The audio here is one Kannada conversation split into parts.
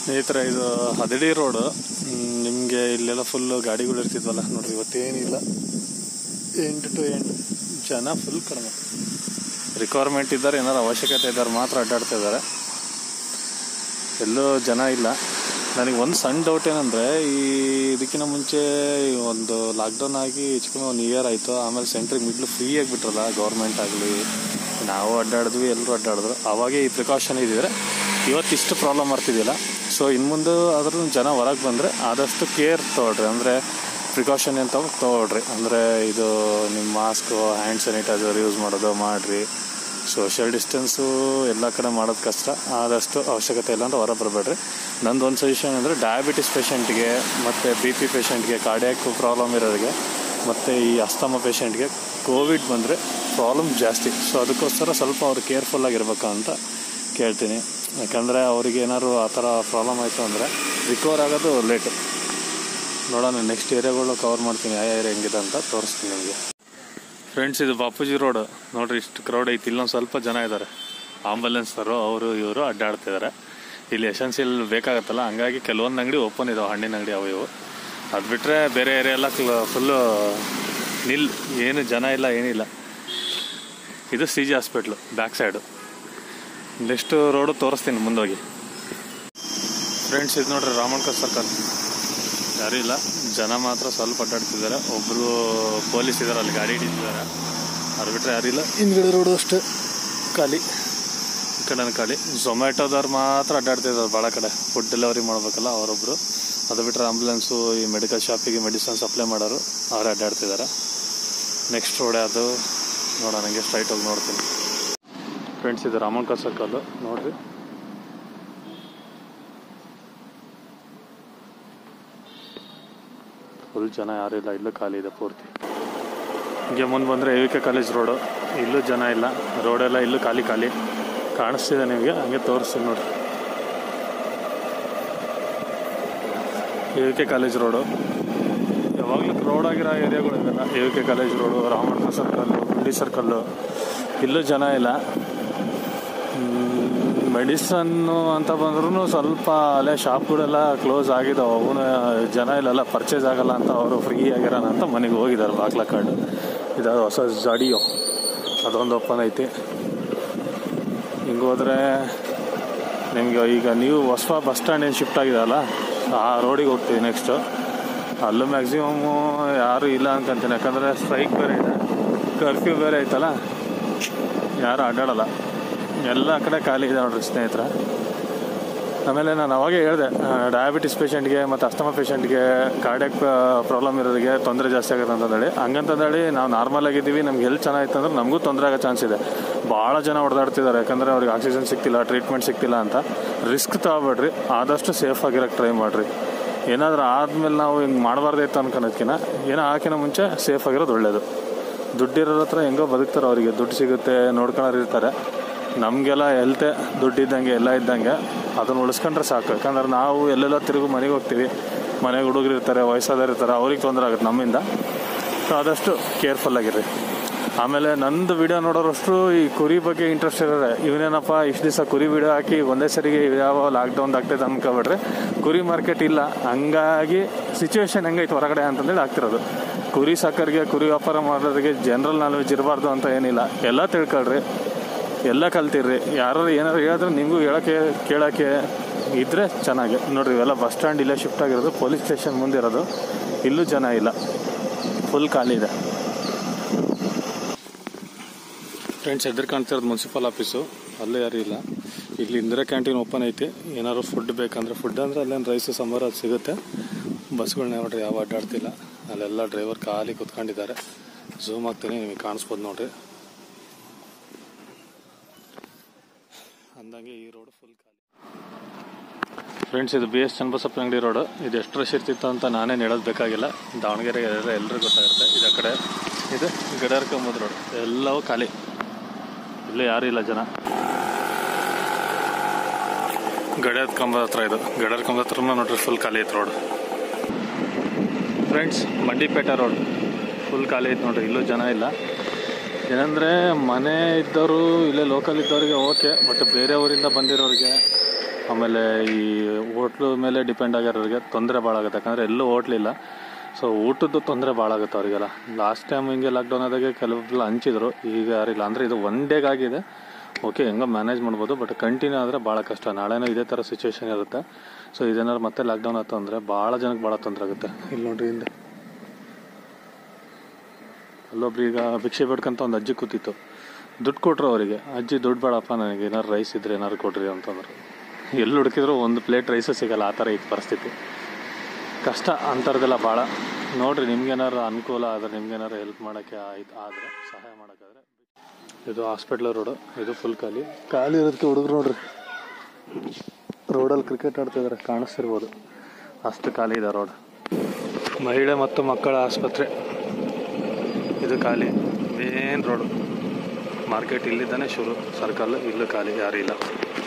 ಸ್ನೇಹಿತರೆ ಇದು ಹದಡಿ ರೋಡು ನಿಮಗೆ ಇಲ್ಲೆಲ್ಲ ಫುಲ್ಲು ಗಾಡಿಗಳು ಇರ್ತಿದ್ವಲ್ಲ ನೋಡ್ರಿ ಇವತ್ತೇನಿಲ್ಲ ಎಂಡ್ ಟು ಎಂಡ್ ಜನ ಫುಲ್ ಕಡಿಮೆ ರಿಕ್ವೈರ್ಮೆಂಟ್ ಇದ್ದಾರೆ ಏನಾರು ಅವಶ್ಯಕತೆ ಇದ್ದಾರೆ ಮಾತ್ರ ಅಡ್ಡಾಡ್ತಾ ಇದ್ದಾರೆ ಎಲ್ಲೂ ಜನ ಇಲ್ಲ ನನಗೆ ಒಂದು ಸಣ್ಣ ಡೌಟ್ ಏನಂದರೆ ಈ ಇದಕ್ಕಿಂತ ಮುಂಚೆ ಒಂದು ಲಾಕ್ಡೌನ್ ಆಗಿ ಹೆಚ್ಚು ಕಮ್ಮಿ ಒಂದು ಇಯರ್ ಆಯಿತು ಆಮೇಲೆ ಸೆಂಟ್ರಿಗೆ ಮಿಡ್ಲು ಫ್ರೀ ಆಗಿಬಿಟ್ರಲ್ಲ ಗೌರ್ಮೆಂಟ್ ಆಗಲಿ ನಾವು ಅಡ್ಡಾಡಿದ್ವಿ ಎಲ್ಲರೂ ಅಡ್ಡಾಡಿದ್ರು ಅವಾಗೇ ಈ ಪ್ರಿಕಾಷನ್ ಇದ್ದಿದ್ರೆ ಇವತ್ತಿಷ್ಟು ಪ್ರಾಬ್ಲಮ್ ಆಗ್ತಿದ್ದಿಲ್ಲ ಸೊ ಇನ್ನು ಮುಂದೆ ಆದ್ರೂ ಜನ ಹೊರಗೆ ಬಂದರೆ ಆದಷ್ಟು ಕೇರ್ ತೊಗೊಳ್ರಿ ಅಂದರೆ ಪ್ರಿಕಾಷನ್ ಅಂತ ತೊಗೊಳ್ರಿ ಅಂದರೆ ಇದು ನಿಮ್ಮ ಮಾಸ್ಕು ಹ್ಯಾಂಡ್ ಸ್ಯಾನಿಟೈಸರ್ ಯೂಸ್ ಮಾಡೋದು ಮಾಡಿರಿ ಸೋಷಿಯಲ್ ಡಿಸ್ಟೆನ್ಸು ಎಲ್ಲ ಕಡೆ ಮಾಡೋದು ಕಷ್ಟ ಆದಷ್ಟು ಅವಶ್ಯಕತೆ ಇಲ್ಲ ಅಂತ ಹೊರ ಬರಬೇಡ್ರಿ ನಂದು ಒಂದು ಸಜೆಷನ್ ಅಂದರೆ ಡಯಾಬಿಟಿಸ್ ಪೇಷಂಟ್ಗೆ ಮತ್ತು ಬಿ ಪಿ ಪೇಷಂಟ್ಗೆ ಕಾರ್ಡಿಯಾಕ್ ಪ್ರಾಬ್ಲಮ್ ಇರೋರಿಗೆ ಮತ್ತು ಈ ಅಸ್ತಮ ಪೇಷಂಟ್ಗೆ ಕೋವಿಡ್ ಬಂದರೆ ಪ್ರಾಬ್ಲಮ್ ಜಾಸ್ತಿ ಸೊ ಅದಕ್ಕೋಸ್ಕರ ಸ್ವಲ್ಪ ಅವ್ರು ಕೇರ್ಫುಲ್ಲಾಗಿರ್ಬೇಕು ಅಂತ ಕೇಳ್ತೀನಿ ಯಾಕಂದರೆ ಅವ್ರಿಗೆ ಏನಾದ್ರು ಆ ಥರ ಪ್ರಾಬ್ಲಮ್ ಆಯಿತು ಅಂದರೆ ರಿಕವರ್ ಆಗೋದು ಲೇಟು ನೋಡೋಣ ನೆಕ್ಸ್ಟ್ ಏರಿಯಾಗಳು ಕವರ್ ಮಾಡ್ತೀನಿ ಯಾವ ಏರಿಯಾ ಹೆಂಗಿದೆ ಅಂತ ತೋರಿಸ್ತೀನಿ ನಿಮಗೆ ಫ್ರೆಂಡ್ಸ್ ಇದು ಬಾಪೂಜಿ ರೋಡ್ ನೋಡ್ರಿ ಇಷ್ಟು ಕ್ರೌಡ್ ಐತಿ ಇಲ್ಲೊಂದು ಸ್ವಲ್ಪ ಜನ ಇದ್ದಾರೆ ಆಂಬುಲೆನ್ಸರು ಅವರು ಇವರು ಅಡ್ಡಾಡ್ತಿದ್ದಾರೆ ಇಲ್ಲಿ ಎಸೆನ್ಸಿಯಲ್ ಬೇಕಾಗತ್ತಲ್ಲ ಹಂಗಾಗಿ ಕೆಲವೊಂದು ಅಂಗಡಿ ಓಪನ್ ಇದಾವೆ ಹಣ್ಣಿನ ಅಂಗಡಿ ಅವು ಇವು ಅದು ಬಿಟ್ಟರೆ ಬೇರೆ ಏರಿಯಾ ಎಲ್ಲ ಫುಲ್ಲು ನಿಲ್ ಏನು ಜನ ಇಲ್ಲ ಏನಿಲ್ಲ ಇದು C G hospital back side next road ತೋರಿಸ್ತೀನಿ ಮುಂದೋಗಿ ಫ್ರೆಂಡ್ಸ್ ಇದು ನೋಡ್ರಿ ರಾಮಣ್ಕ ಸರ್ಕಲ್ ಯಾರೂ ಇಲ್ಲ ಜನ ಮಾತ್ರ ಸ್ವಲ್ಪ ಅಡ್ಡಾಡ್ತಿದ್ದಾರೆ ಒಬ್ಬರು ಪೊಲೀಸ್ ಇದ್ದಾರೆ ಅಲ್ಲಿ ಗಾಡಿ ಹಿಡಿತಿದ್ದಾರೆ ಅದು ಬಿಟ್ಟರೆ ಯಾರಿಲ್ಲ ಹಿಂದ್ಗಡೆ ರೋಡು ಅಷ್ಟೇ ಖಾಲಿ ಈ ಕಡೆನೂ ಖಾಲಿ ಝೊಮ್ಯಾಟೋದವ್ರು ಮಾತ್ರ ಅಡ್ಡಾಡ್ತಿದ್ದಾರೆ ಭಾಳ ಕಡೆ ಫುಡ್ ಡೆಲಿವರಿ ಮಾಡ್ಬೇಕಲ್ಲ ಅವರೊಬ್ಬರು ಅದು ಬಿಟ್ಟರೆ ಆಂಬುಲೆನ್ಸು ಈ ಮೆಡಿಕಲ್ ಶಾಪಿಗೆ ಮೆಡಿಸನ್ ಸಪ್ಲೈ ಮಾಡೋರು ಅವರೇ ಅಡ್ಡಾಡ್ತಿದ್ದಾರೆ ನೆಕ್ಸ್ಟ್ ರೋಡ್ ಅದು ನೋಡೋಣ ನನಗೆ ಸ್ಟ್ರೈಟ್ ಹೋಗಿ ನೋಡ್ತೀನಿ ಫ್ರೆಂಡ್ಸ್ ಇದು ರಾಮಣ್ಕ ಸರ್ಕಲ್ಲು ನೋಡಿರಿ ಫುಲ್ ಜನ ಯಾರೂ ಇಲ್ಲ ಇಲ್ಲೂ ಖಾಲಿ ಇದೆ ಪೂರ್ತಿ ಹಿಂಗೆ ಮುಂದೆ ಬಂದರೆ A V K college road ಇಲ್ಲೂ ಜನ ಇಲ್ಲ ರೋಡೆಲ್ಲ ಇಲ್ಲೂ ಖಾಲಿ ಖಾಲಿ ಕಾಣಿಸ್ತಿದೆ ನಿಮಗೆ ಹಂಗೆ ತೋರಿಸ್ತೀನಿ ನೋಡಿ A V K college road ಯಾವಾಗಲೂ ರೋಡ್ ಆಗಿರೋ ಏರಿಯಾಗಳು ಇದೆಲ್ಲ A V K college road Ramanna circle Gundi circle ಇಲ್ಲೂ ಜನ ಇಲ್ಲ ಮೆಡಿಸನ್ನು ಅಂತ ಬಂದ್ರೂ ಸ್ವಲ್ಪ ಅಲ್ಲೇ ಶಾಪ್ಗಳೆಲ್ಲ ಕ್ಲೋಸ್ ಆಗಿದ್ದಾವೆ ಅವನು ಜನ ಇಲ್ಲೆಲ್ಲ ಪರ್ಚೇಸ್ ಆಗಲ್ಲ ಅಂತ ಅವರು ಫ್ರೀ ಆಗಿರೋಣ ಅಂತ ಮನೆಗೆ ಹೋಗಿದ್ದಾರೆ ಬಾಗ್ಲ ಕಾರ್ಡು ಇದು ಹೊಸ ಜಾಡಿಯೋ ಅದೊಂದು ಓಪನ್ ಐತಿ ಹಿಂಗೆ ಹೋದರೆ ನಿಮಗೆ ಈಗ ನೀವು ಹೊಸ ಬಸ್ ಸ್ಟ್ಯಾಂಡ್ ಏನು ಶಿಫ್ಟ್ ಆಗಿದೆಯಲ್ಲ ಆ ರೋಡಿಗೆ ಹೋಗ್ತೀವಿ ನೆಕ್ಸ್ಟು ಅಲ್ಲೂ ಮ್ಯಾಕ್ಸಿಮಮ್ಮು ಯಾರೂ ಇಲ್ಲ ಅನ್ಕೊಂತೀನಿ ಯಾಕಂದರೆ ಸ್ಟ್ರೈಕ್ ಬೇರೆ ಇದೆ ಕರ್ಫ್ಯೂ ಬೇರೆ ಐತಲ್ಲ ಯಾರು ಅಡ್ಡಾಡಲ್ಲ ಎಲ್ಲ ಕಡೆ ಖಾಲಿ ಇದೆ ನೋಡ್ರಿ ಸ್ನೇಹಿತರೆ ಆಮೇಲೆ ನಾನು ಅವಾಗೇ ಹೇಳಿದೆ ಡಯಾಬಿಟಿಸ್ ಪೇಷಂಟ್ಗೆ ಮತ್ತು ಅಸ್ತಮ ಪೇಷಂಟ್ಗೆ ಕಾರ್ಡಿಯಾಕ್ ಪ್ರಾಬ್ಲಮ್ ಇರೋರಿಗೆ ತೊಂದರೆ ಜಾಸ್ತಿ ಆಗುತ್ತೆ ಅಂತಂದೇಳಿ ಹಂಗಂತಂದೇಳಿ ನಾವು ನಾರ್ಮಲ್ ಆಗಿದ್ದೀವಿ ನಮ್ಗೆ ಹೆಲ್ತ್ ಚೆನ್ನಾಗಿತ್ತು ಅಂದ್ರೆ ನಮಗೂ ತೊಂದರೆ ಆಗೋ ಚಾನ್ಸ್ ಇದೆ ಭಾಳ ಜನ ಹೊಡೆದಾಡ್ತಿದ್ದಾರೆ ಯಾಕಂದರೆ ಅವ್ರಿಗೆ ಆಕ್ಸಿಜನ್ ಸಿಗ್ತಿಲ್ಲ ಟ್ರೀಟ್ಮೆಂಟ್ ಸಿಗ್ತಿಲ್ಲ ಅಂತ ರಿಸ್ಕ್ ತಗೋಬೇಡ್ರಿ ಆದಷ್ಟು ಸೇಫ್ ಆಗಿರೋಕ್ಕೆ ಟ್ರೈ ಮಾಡಿರಿ ಏನಾದರೂ ಆದಮೇಲೆ ನಾವು ಹಿಂಗೆ ಮಾಡಬಾರ್ದಾಯ್ತು ಅನ್ಕೊಳೋದ್ಕಿಂತ ಏನೋ ಹಾಕಿನ ಮುಂಚೆ ಸೇಫ್ ಆಗಿರೋದು ಒಳ್ಳೆಯದು ದುಡ್ಡಿರೋರ ಹತ್ರ ಹೆಂಗೋ ಬದುಕ್ತಾರೆ ಅವರಿಗೆ ದುಡ್ಡು ಸಿಗುತ್ತೆ ನೋಡ್ಕೊಳ್ಳೋರು ಇರ್ತಾರೆ ನಮಗೆಲ್ಲ ಹೆಲ್ತೆ ದುಡ್ಡು ಇದ್ದಂಗೆ ಎಲ್ಲ ಇದ್ದಂಗೆ ಅದನ್ನು ಉಳಿಸ್ಕೊಂಡ್ರೆ ಸಾಕು ಯಾಕಂದ್ರೆ ನಾವು ಎಲ್ಲೆಲ್ಲ ತಿರುಗು ಮನೆಗೆ ಹೋಗ್ತೀವಿ ಮನೆಗೆ ಹುಡುಗರು ಇರ್ತಾರೆ ವಯಸ್ಸಾದವ್ರು ಇರ್ತಾರೆ ಅವ್ರಿಗೆ ತೊಂದರೆ ಆಗುತ್ತೆ ನಮ್ಮಿಂದ ಸೊ ಆದಷ್ಟು ಕೇರ್ಫುಲ್ ಆಗಿರ್ರಿ ಆಮೇಲೆ ನಂದು ವಿಡಿಯೋ ನೋಡೋರಷ್ಟು ಈ ಕುರಿ ಬಗ್ಗೆ ಇಂಟ್ರೆಸ್ಟ್ ಇರೋರೆ ಇವನೇನಪ್ಪ ಇಷ್ಟು ದಿವಸ ಕುರಿ ವಿಡಿಯೋ ಹಾಕಿ ಒಂದೇ ಸರಿಗೆ ಯಾವ ಲಾಕ್ಡೌನ್ ಆಗ್ತೈತೆ ಅನ್ಕೊಬೇಡ್ರಿ ಕುರಿ ಮಾರ್ಕೆಟ್ ಇಲ್ಲ ಹಂಗಾಗಿ ಸಿಚುವೇಶನ್ ಹೆಂಗೈತೆ ಹೊರಗಡೆ ಅಂತಂದೇಳಿ ಆಗ್ತಿರೋದು ಕುರಿ ಸಾಕರಿಗೆ ಕುರಿ ವ್ಯಾಪಾರ ಮಾಡೋರಿಗೆ ಜನರಲ್ ನಾಲೆಜ್ ಇರಬಾರ್ದು ಅಂತ ಏನಿಲ್ಲ ಎಲ್ಲ ತಿಳ್ಕೊಳ್ರಿ ಎಲ್ಲ ಕಲ್ತಿರ್ರಿ ಯಾರು ಏನಾರು ಹೇಳಿದ್ರೆ ನಿಮಗೂ ಹೇಳೋಕ್ಕೆ ಕೇಳೋಕ್ಕೆ ಇದ್ದರೆ ಚೆನ್ನಾಗಿ ನೋಡ್ರಿ ಇವೆಲ್ಲ ಬಸ್ ಸ್ಟ್ಯಾಂಡ್ ಇಲ್ಲೇ ಶಿಫ್ಟ್ ಆಗಿರೋದು ಪೊಲೀಸ್ ಸ್ಟೇಷನ್ ಮುಂದಿರೋದು ಇಲ್ಲೂ ಜನ ಇಲ್ಲ ಫುಲ್ ಖಾಲಿ ಇದೆ ಫ್ರೆಂಡ್ಸ್ ಎದುರು ಕಾಣ್ತಿರೋದು ಮುನ್ಸಿಪಲ್ ಆಫೀಸು ಅಲ್ಲೇ ಯಾರೂ ಇಲ್ಲ ಇಲ್ಲಿ ಇಂದಿರಾ ಕ್ಯಾಂಟೀನ್ ಓಪನ್ ಐತಿ ಏನಾದ್ರು ಫುಡ್ ಬೇಕಂದ್ರೆ ಫುಡ್ ಅಂದರೆ ಅಲ್ಲೇನು ರೈಸು ಸಾಂಬಾರು ಅದು ಸಿಗುತ್ತೆ ಬಸ್ಗಳನ್ನ ನೋಡ್ರಿ ಯಾವ ಅಡ್ಡಾಡ್ತಿಲ್ಲ ಅಲ್ಲೆಲ್ಲ ಡ್ರೈವರ್ ಖಾಲಿ ಕುತ್ಕೊಂಡಿದ್ದಾರೆ ಝೂಮ್ ಆಗ್ತೀನಿ ನಿಮಗೆ ಕಾಣಿಸ್ಬೋದು ನೋಡ್ರಿ ಅಂದಂಗೆ ಈ ರೋಡ್ ಫುಲ್ ಖಾಲಿ ಫ್ರೆಂಡ್ಸ್ ಇದು ಬಿ ಎಸ್ ಚನ್ನಬಸಪ್ಪ ಅಂಗಡಿ ರೋಡು ಇದು ಎಷ್ಟು ರಶ್ ಇರ್ತಿತ್ತು ಅಂತ ನಾನೇನು ಹೇಳೋದು ಬೇಕಾಗಿಲ್ಲ ದಾವಣಗೆರೆಗೆ ಎಲ್ಲ ಎಲ್ಲರಿಗೂ ಗೊತ್ತಾಗುತ್ತೆ ಇದು ಆ ಕಡೆ ಇದು ಗಡಾರ್ ಕಂಬದ ರೋಡ್ ಎಲ್ಲವೂ ಖಾಲಿ ಇಲ್ಲೇ ಯಾರೂ ಇಲ್ಲ ಜನ ಗಡಿಯಾದ ಕಂಬದ ಹತ್ರ ಇದು ಗಡಿಯಾದ ಕಂಬದ ಹತ್ರ ನೋಡ್ರಿ ಫುಲ್ ಖಾಲಿ ಐತೆ road friends Mandipete road full ಖಾಲಿ ಐತೆ ನೋಡ್ರಿ ಇಲ್ಲೂ ಜನ ಇಲ್ಲ ಏನಂದರೆ ಮನೆ ಇದ್ದವರು ಇಲ್ಲೇ ಲೋಕಲ್ ಇದ್ದವ್ರಿಗೆ ಓಕೆ ಬಟ್ ಬೇರೆ ಊರಿಂದ ಬಂದಿರೋರಿಗೆ ಆಮೇಲೆ ಈ ಹೋಟ್ಲು ಮೇಲೆ ಡಿಪೆಂಡ್ ಆಗಿರೋರಿಗೆ ತೊಂದರೆ ಭಾಳ ಆಗುತ್ತೆ ಯಾಕಂದರೆ ಎಲ್ಲೂ ಹೋಟ್ಲಿಲ್ಲ ಸೊ ಊಟದ್ದು ತೊಂದರೆ ಭಾಳ ಆಗುತ್ತೆ ಅವರಿಗೆಲ್ಲ ಲಾಸ್ಟ್ ಟೈಮ್ ಹಿಂಗೆ ಲಾಕ್ಡೌನ್ ಆದಾಗೆ ಕೆಲವೊಬ್ಬರೆಲ್ಲ ಹಂಚಿದ್ರು ಈಗ ಯಾರಿಲ್ಲ ಅಂದರೆ ಇದು ಒನ್ ಡೇಗಾಗಿದೆ ಓಕೆ ಹೆಂಗೋ ಮ್ಯಾನೇಜ್ ಮಾಡ್ಬೋದು ಬಟ್ ಕಂಟಿನ್ಯೂ ಆದರೆ ಭಾಳ ಕಷ್ಟ ನಾಳೆನೂ ಇದೇ ಥರ ಸಿಚುವೇಶನ್ ಇರುತ್ತೆ ಸೊ ಇದೇನಾದ್ರು ಮತ್ತೆ ಲಾಕ್ಡೌನ್ ಆಯ್ತು ಅಂದರೆ ಭಾಳ ಜನಕ್ಕೆ ಭಾಳ ತೊಂದರೆ ಆಗುತ್ತೆ ಇಲ್ಲಿ ನೋಡ್ರಿ ಹಿಂದೆ ಅಲ್ಲೊಬ್ರು ಈಗ ಭಿಕ್ಷೆ ಬೇಡ್ಕಂತ ಒಂದು ಅಜ್ಜಿ ಕೂತಿತ್ತು ದುಡ್ಡು ಕೊಟ್ರು ಅವರಿಗೆ ಅಜ್ಜಿ ದುಡ್ಡು ಬೇಡಪ್ಪ ನನಗೆ ಏನಾರು ರೈಸ್ ಇದ್ರೆ ಏನಾರು ಕೊಡ್ರಿ ಅಂತಂದ್ರು ಎಲ್ಲಿ ಹುಡುಕಿದ್ರು ಒಂದು ಪ್ಲೇಟ್ ರೈಸು ಸಿಗಲ್ಲ ಆ ಥರ ಇತ್ತು ಪರಿಸ್ಥಿತಿ ಕಷ್ಟ ಅಂಥವ್ರದ್ದೆಲ್ಲ ಭಾಳ ನೋಡಿರಿ ನಿಮ್ಗೇನಾರು ಅನುಕೂಲ ಆದರೆ ನಿಮ್ಗೇನಾರು ಹೆಲ್ಪ್ ಮಾಡೋಕ್ಕೆ ಆಯ್ತು ಆದರೆ ಸಹಾಯ ಮಾಡೋಕ್ಕಾದ್ರೆ ಇದು ಹಾಸ್ಪಿಟ್ಲ್ ರೋಡು ಇದು ಫುಲ್ ಖಾಲಿ ಖಾಲಿ ಇರೋದಕ್ಕೆ ಹುಡುಗರು ನೋಡ್ರಿ ರೋಡಲ್ಲಿ ಕ್ರಿಕೆಟ್ ಆಡ್ತಿದ್ದಾರೆ ಕಾಣಿಸ್ತಿರ್ಬೋದು ಅಷ್ಟು ಖಾಲಿ ಇದೆ ರೋಡ್ ಮಹಿಳೆ ಮತ್ತು ಮಕ್ಕಳ ಆಸ್ಪತ್ರೆ ಇದು ಖಾಲಿ ಮೇನ್ ರೋಡು ಮಾರ್ಕೆಟ್ ಇಲ್ಲಿದ್ದಾನೆ ಶುರು ಸರ್ಕಲ್ ಇಲ್ಲೂ ಖಾಲಿ ಯಾರೂ ಇಲ್ಲ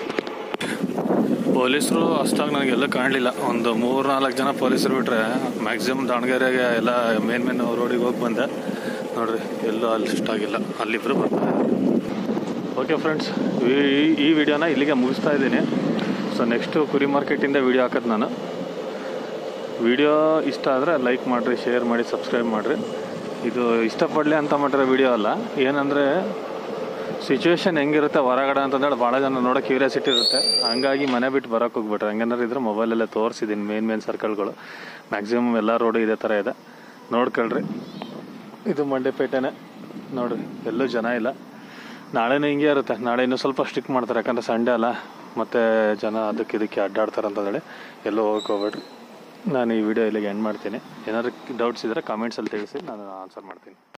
ಪೊಲೀಸರು ಅಷ್ಟಾಗಿ ನನಗೆಲ್ಲ ಕಾಣಲಿಲ್ಲ ಒಂದು ಮೂರು ನಾಲ್ಕು ಜನ ಪೊಲೀಸರು ಬಿಟ್ಟರೆ ಮ್ಯಾಕ್ಸಿಮಮ್ ದಾವಣಗೆರೆಗೆ ಎಲ್ಲ ಮೇನ್ ಮೇನ್ ರೋಡಿಗೆ ಹೋಗಿ ಬಂದೆ ನೋಡ್ರಿ ಎಲ್ಲೂ ಅಲ್ಲಿ ಇಷ್ಟಾಗಿಲ್ಲ ಅಲ್ಲಿಬ್ಬರು ಬರ್ತಾರೆ ಓಕೆ ಫ್ರೆಂಡ್ಸ್ ಈ ಈ ವಿಡಿಯೋನ ಇಲ್ಲಿಗೆ ಮುಗಿಸ್ತಾ ಇದ್ದೀನಿ ಸೊ ನೆಕ್ಸ್ಟು ಕುರಿ ಮಾರ್ಕೆಟಿಂದ ವಿಡಿಯೋ ಹಾಕೋದು ನಾನು ವಿಡಿಯೋ ಇಷ್ಟ ಆದರೆ ಲೈಕ್ ಮಾಡಿರಿ ಶೇರ್ ಮಾಡಿ ಸಬ್ಸ್ಕ್ರೈಬ್ ಮಾಡಿರಿ ಇದು ಇಷ್ಟಪಡಲಿ ಅಂತ ಮಾಡಿರೋ ವಿಡಿಯೋ ಅಲ್ಲ ಏನಂದರೆ ಸಿಚುವೇಶನ್ ಹೆಂಗಿರುತ್ತೆ ಹೊರಗಡೆ ಅಂತಂದೇಳಿ ಭಾಳ ಜನ ನೋಡೋ ಕ್ಯೂರಿಯಾಸಿಟಿ ಇರುತ್ತೆ ಹಂಗಾಗಿ ಮನೆ ಬಿಟ್ಟು ಬರೋಕ್ಕೆ ಹೋಗ್ಬಿಟ್ರೆ ಹಂಗೇನಾರು ಇದ್ರೆ ಮೊಬೈಲಲ್ಲೇ ತೋರಿಸಿದ್ದೀನಿ ಮೇನ್ ಮೇನ್ ಸರ್ಕಲ್ಗಳು ಮ್ಯಾಕ್ಸಿಮಮ್ ಎಲ್ಲ ರೋಡು ಇದೇ ಥರ ಇದೆ ನೋಡ್ಕೊಳ್ರಿ ಇದು ಮಂಡ್ಯಪೇಟೆನೇ ನೋಡ್ರಿ ಎಲ್ಲೂ ಜನ ಇಲ್ಲ ನಾಳೆನೂ ಹಿಂಗೆ ಇರುತ್ತೆ ನಾಳೆ ಇನ್ನೂ ಸ್ವಲ್ಪ ಸ್ಟಿಕ್ ಮಾಡ್ತಾರೆ ಯಾಕಂದರೆ ಸಂಡೇ ಅಲ್ಲ ಮತ್ತು ಜನ ಅದಕ್ಕೆ ಇದಕ್ಕೆ ಅಡ್ಡಾಡ್ತಾರೆ ಅಂತಂದೇಳಿ ಎಲ್ಲೂ ಹೋಗಕ್ಕೆ ಹೋಗ್ಬೇಡ್ರಿ ನಾನು ಈ ವಿಡಿಯೋ ಇಲ್ಲಿಗೆ ಎಂಡ್ ಮಾಡ್ತೀನಿ ಏನಾದ್ರು ಡೌಟ್ಸ್ ಇದ್ದರೆ ಕಾಮೆಂಟ್ಸಲ್ಲಿ ತಿಳಿಸಿ ನಾನು ಆನ್ಸರ್ ಮಾಡ್ತೀನಿ